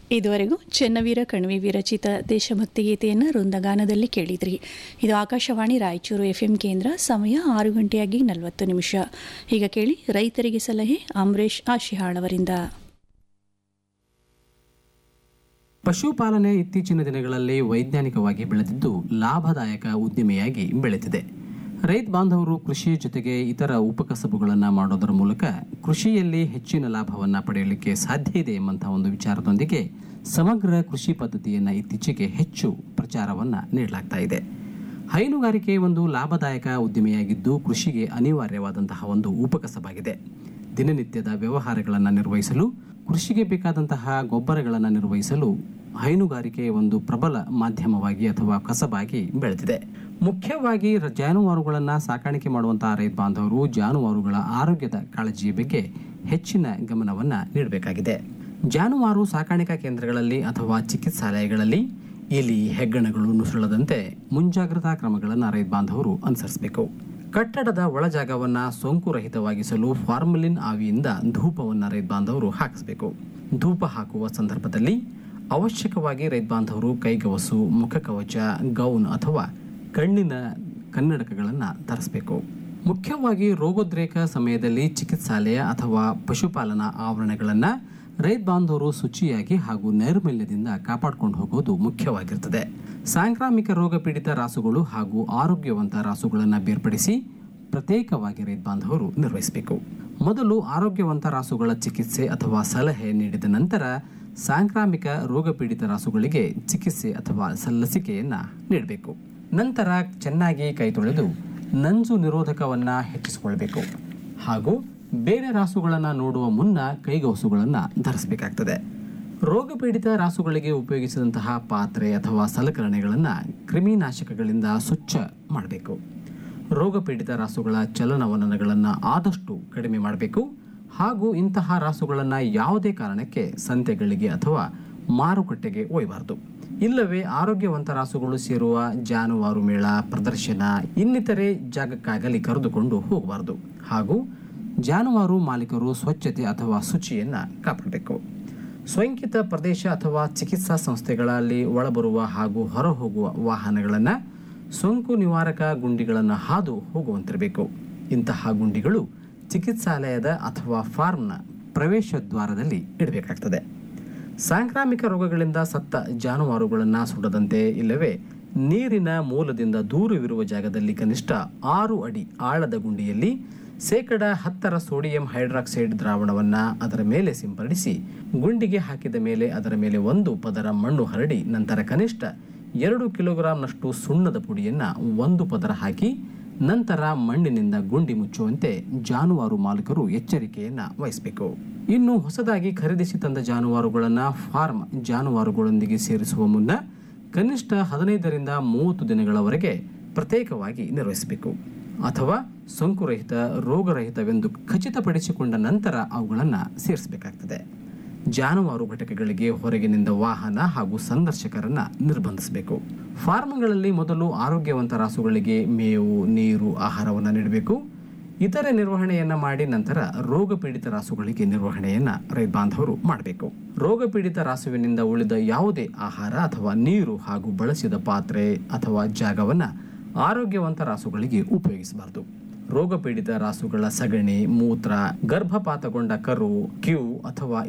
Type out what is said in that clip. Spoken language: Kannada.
ಇದುವರೆಗೂ ಚೆನ್ನವೀರ ಕಣಿವೆ ವಿರಚಿತ ದೇಶಭಕ್ತಿ ಗೀತೆಯನ್ನು ವೃಂದಗಾನದಲ್ಲಿ ಕೇಳಿದ್ರಿ ಇದು ಆಕಾಶವಾಣಿ ರಾಯಚೂರು ಎಫ್ಎಂ ಕೇಂದ್ರ ಸಮಯ ಆರು ಗಂಟೆಯಾಗಿ ನಲವತ್ತು ನಿಮಿಷ ಈಗ ಕೇಳಿ ರೈತರಿಗೆ ಸಲಹೆ ಅಂಬರೀಶ್ ಆಶಿಹಾಳ್ ಅವರಿಂದ ಪಶುಪಾಲನೆ ಇತ್ತೀಚಿನ ದಿನಗಳಲ್ಲಿ ವೈಜ್ಞಾನಿಕವಾಗಿ ಬೆಳೆದಿದ್ದು ಲಾಭದಾಯಕ ಉದ್ದಿಮೆಯಾಗಿ ಬೆಳೆದಿದೆ ರೈತ ಬಾಂಧವರು ಕೃಷಿ ಜೊತೆಗೆ ಇತರ ಉಪಕಸಬುಗಳನ್ನು ಮಾಡೋದರ ಮೂಲಕ ಕೃಷಿಯಲ್ಲಿ ಹೆಚ್ಚಿನ ಲಾಭವನ್ನು ಪಡೆಯಲಿಕ್ಕೆ ಸಾಧ್ಯ ಇದೆ ಎಂಬಂತಹ ಒಂದು ವಿಚಾರದೊಂದಿಗೆ ಸಮಗ್ರ ಕೃಷಿ ಪದ್ಧತಿಯನ್ನು ಇತ್ತೀಚೆಗೆ ಹೆಚ್ಚು ಪ್ರಚಾರವನ್ನು ನೀಡಲಾಗ್ತಾ ಇದೆ ಹೈನುಗಾರಿಕೆ ಒಂದು ಲಾಭದಾಯಕ ಉದ್ದಿಮೆಯಾಗಿದ್ದು ಕೃಷಿಗೆ ಅನಿವಾರ್ಯವಾದಂತಹ ಒಂದು ಉಪಕಸಬಾಗಿದೆ ದಿನನಿತ್ಯದ ವ್ಯವಹಾರಗಳನ್ನು ನಿರ್ವಹಿಸಲು ಕೃಷಿಗೆ ಬೇಕಾದಂತಹ ಗೊಬ್ಬರಗಳನ್ನು ನಿರ್ವಹಿಸಲು ಹೈನುಗಾರಿಕೆ ಒಂದು ಪ್ರಬಲ ಮಾಧ್ಯಮವಾಗಿ ಅಥವಾ ಕಸಬಾಗಿ ಬೆಳೆದಿದೆ ಮುಖ್ಯವಾಗಿ ರ- ಜಾನುವಾರುಗಳನ್ನು ಸಾಕಾಣಿಕೆ ಮಾಡುವಂತಹ ರೈತ ಬಾಂಧವರು ಜಾನುವಾರುಗಳ ಆರೋಗ್ಯದ ಕಾಳಜಿಯ ಬಗ್ಗೆ ಹೆಚ್ಚಿನ ಗಮನವನ್ನು ನೀಡಬೇಕಾಗಿದೆ ಜಾನುವಾರು ಸಾಕಾಣಿಕಾ ಕೇಂದ್ರಗಳಲ್ಲಿ ಅಥವಾ ಚಿಕಿತ್ಸಾಲಯಗಳಲ್ಲಿ ಇಲಿ ಹೆಗ್ಗಣಗಳು ನುಸುಳದಂತೆ ಮುಂಜಾಗ್ರತಾ ಕ್ರಮಗಳನ್ನು ರೈತ ಬಾಂಧವರು ಅನುಸರಿಸಬೇಕು ಕಟ್ಟಡದ ಒಳಜಾಗವನ್ನು ಸೋಂಕುರಹಿತವಾಗಿಸಲು ಫಾರ್ಮಲಿನ್ ಆವಿಯಿಂದ ಧೂಪವನ್ನು ರೈತ ಬಾಂಧವರು ಹಾಕಿಸಬೇಕು ಧೂಪ ಹಾಕುವ ಸಂದರ್ಭದಲ್ಲಿ ಅವಶ್ಯಕವಾಗಿ ರೈತ ಬಾಂಧವರು ಕೈಗವಸು ಮುಖಕವಚ ಗೌನ್ ಅಥವಾ ಕಣ್ಣಿನ ಕನ್ನಡಕಗಳನ್ನು ಧರಿಸಬೇಕು ಮುಖ್ಯವಾಗಿ ರೋಗೋದ್ರೇಕ ಸಮಯದಲ್ಲಿ ಚಿಕಿತ್ಸಾಲಯ ಅಥವಾ ಪಶುಪಾಲನಾ ಆವರಣಗಳನ್ನು ರೈತ ಬಾಂಧವರು ಶುಚಿಯಾಗಿ ಹಾಗೂ ನೈರ್ಮಲ್ಯದಿಂದ ಕಾಪಾಡಿಕೊಂಡು ಹೋಗೋದು ಮುಖ್ಯವಾಗಿರ್ತದೆ ಸಾಂಕ್ರಾಮಿಕ ರೋಗ ಪೀಡಿತ ರಾಸುಗಳು ಹಾಗೂ ಆರೋಗ್ಯವಂತ ರಾಸುಗಳನ್ನು ಬೇರ್ಪಡಿಸಿ ಪ್ರತ್ಯೇಕವಾಗಿ ರೈತ ಬಾಂಧವರು ನಿರ್ವಹಿಸಬೇಕು ಮೊದಲು ಆರೋಗ್ಯವಂತ ರಾಸುಗಳ ಚಿಕಿತ್ಸೆ ಅಥವಾ ಸಲಹೆ ನೀಡಿದ ನಂತರ ಸಾಂಕ್ರಾಮಿಕ ರೋಗ ಪೀಡಿತ ರಾಸುಗಳಿಗೆ ಚಿಕಿತ್ಸೆ ಅಥವಾ ಸ- ಲಸಿಕೆಯನ್ನು ನೀಡಬೇಕು ನಂತರ ಚೆನ್ನಾಗಿ ಕೈ ತೊಳೆದು ನಂಜು ನಿರೋಧಕವನ್ನು ಹೆಚ್ಚಿಸಿಕೊಳ್ಬೇಕು ಹಾಗೂ ಬೇರೆ ರಾಸುಗಳನ್ನು ನೋಡುವ ಮುನ್ನ ಕೈಗವಸುಗಳನ್ನು ಧರಿಸಬೇಕಾಗ್ತದೆ ರೋಗ ಪೀಡಿತ ರಾಸುಗಳಿಗೆ ಉಪಯೋಗಿಸಿದಂತಹ ಪಾತ್ರೆ ಅಥವಾ ಸಲಕರಣೆಗಳನ್ನು ಕ್ರಿಮಿನಾಶಕಗಳಿಂದ ಸ್ವಚ್ಛ ಮಾಡಬೇಕು ರೋಗ ಪೀಡಿತ ರಾಸುಗಳ ಚಲನವಲನಗಳನ್ನು ಆದಷ್ಟು ಕಡಿಮೆ ಮಾಡಬೇಕು ಹಾಗೂ ಇಂತಹ ರಾಸುಗಳನ್ನು ಯಾವುದೇ ಕಾರಣಕ್ಕೆ ಸಂತೆಗಳಿಗೆ ಅಥವಾ ಮಾರುಕಟ್ಟೆಗೆ ಒಯ್ಯಬಾರದು ಇಲ್ಲವೇ ಆರೋಗ್ಯವಂತ ರಾಸುಗಳು ಸೇರುವ ಜಾನುವಾರು ಮೇಳ ಪ್ರದರ್ಶನ ಇನ್ನಿತರೆ ಜಾಗಕ್ಕಾಗಲಿ ಕರೆದುಕೊಂಡು ಹೋಗಬಾರದು ಹಾಗೂ ಜಾನುವಾರು ಮಾಲೀಕರು ಸ್ವಚ್ಛತೆ ಅಥವಾ ಶುಚಿಯನ್ನು ಕಾಪಾಡಬೇಕು ಸ್ವಯಂಕಿತ ಪ್ರದೇಶ ಅಥವಾ ಚಿಕಿತ್ಸಾ ಸಂಸ್ಥೆಗಳಲ್ಲಿ ಒಳಬರುವ ಹಾಗೂ ಹೊರಹೋಗುವ ವಾಹನಗಳನ್ನು ಸೋಂಕು ನಿವಾರಕ ಗುಂಡಿಗಳನ್ನು ಹಾದು ಹೋಗುವಂತಿರಬೇಕು ಇಂತಹ ಗುಂಡಿಗಳು ಚಿಕಿತ್ಸಾಲಯದ ಅಥವಾ ಫಾರ್ಮ್ನ ಪ್ರವೇಶ ದ್ವಾರದಲ್ಲಿ ಇಡಬೇಕಾಗ್ತದೆ ಸಾಂಕ್ರಾಮಿಕ ರೋಗಗಳಿಂದ ಸತ್ತ ಜಾನುವಾರುಗಳನ್ನು ಸುಡದಂತೆ ಇಲ್ಲವೇ ನೀರಿನ ಮೂಲದಿಂದ ದೂರವಿರುವ ಜಾಗದಲ್ಲಿ ಕನಿಷ್ಠ ಆರು ಅಡಿ ಆಳದ ಗುಂಡಿಯಲ್ಲಿ ಶೇಕಡ ಹತ್ತರ ಸೋಡಿಯಂ ಹೈಡ್ರಾಕ್ಸೈಡ್ ದ್ರಾವಣವನ್ನು ಅದರ ಮೇಲೆ ಸಿಂಪಡಿಸಿ ಗುಂಡಿಗೆ ಹಾಕಿದ ಮೇಲೆ ಅದರ ಮೇಲೆ ಒಂದು ಪದರ ಮಣ್ಣು ಹರಡಿ ನಂತರ ಕನಿಷ್ಠ ಎರಡು ಕಿಲೋಗ್ರಾಂನಷ್ಟು ಸುಣ್ಣದ ಪುಡಿಯನ್ನು ಒಂದು ಪದರ ಹಾಕಿ ನಂತರ ಮಣ್ಣಿನಿಂದ ಗುಂಡಿ ಮುಚ್ಚುವಂತೆ ಜಾನುವಾರು ಮಾಲೀಕರು ಎಚ್ಚರಿಕೆಯನ್ನು ವಹಿಸಬೇಕು ಇನ್ನು ಹೊಸದಾಗಿ ಖರೀದಿಸಿ ತಂದ ಜಾನುವಾರುಗಳನ್ನು ಫಾರ್ಮ್ ಜಾನುವಾರುಗಳೊಂದಿಗೆ ಸೇರಿಸುವ ಮುನ್ನ ಕನಿಷ್ಠ ಹದಿನೈದರಿಂದ ಮೂವತ್ತು ದಿನಗಳವರೆಗೆ ಪ್ರತ್ಯೇಕವಾಗಿ ನಿರ್ವಹಿಸಬೇಕು ಅಥವಾ ಸೋಂಕುರಹಿತ ರೋಗರಹಿತವೆಂದು ಖಚಿತಪಡಿಸಿಕೊಂಡ ನಂತರ ಅವುಗಳನ್ನು ಸೇರಿಸಬೇಕಾಗ್ತದೆ ಜಾನುವಾರು ಘಟಕಗಳಿಗೆ ಹೊರಗಿನಿಂದ ವಾಹನ ಹಾಗೂ ಸಂದರ್ಶಕರನ್ನ ನಿರ್ಬಂಧಿಸಬೇಕು ಫಾರ್ಮ್ಗಳಲ್ಲಿ ಮೊದಲು ಆರೋಗ್ಯವಂತ ರಾಸುಗಳಿಗೆ ಮೇವು ನೀರು ಆಹಾರವನ್ನು ನೀಡಬೇಕು ಇತರೆ ನಿರ್ವಹಣೆಯನ್ನ ಮಾಡಿ ನಂತರ ರೋಗ ಪೀಡಿತ ರಾಸುಗಳಿಗೆ ನಿರ್ವಹಣೆಯನ್ನ ರೈತ ಬಾಂಧವರು ಮಾಡಬೇಕು ರೋಗ ಪೀಡಿತ ರಾಸುವಿನಿಂದ ಉಳಿದ ಯಾವುದೇ ಆಹಾರ ಅಥವಾ ನೀರು ಹಾಗೂ ಬಳಸಿದ ಪಾತ್ರೆ ಅಥವಾ ಜಾಗವನ್ನ ಆರೋಗ್ಯವಂತ ರಾಸುಗಳಿಗೆ ಉಪಯೋಗಿಸಬಾರದು ರೋಗ ಪೀಡಿತ ರಾಸುಗಳ ಸಗಣಿ ಮೂತ್ರ ಗರ್ಭಪಾತಗೊಂಡ ಕರು ಕ್ಯೂ ಅಥವಾ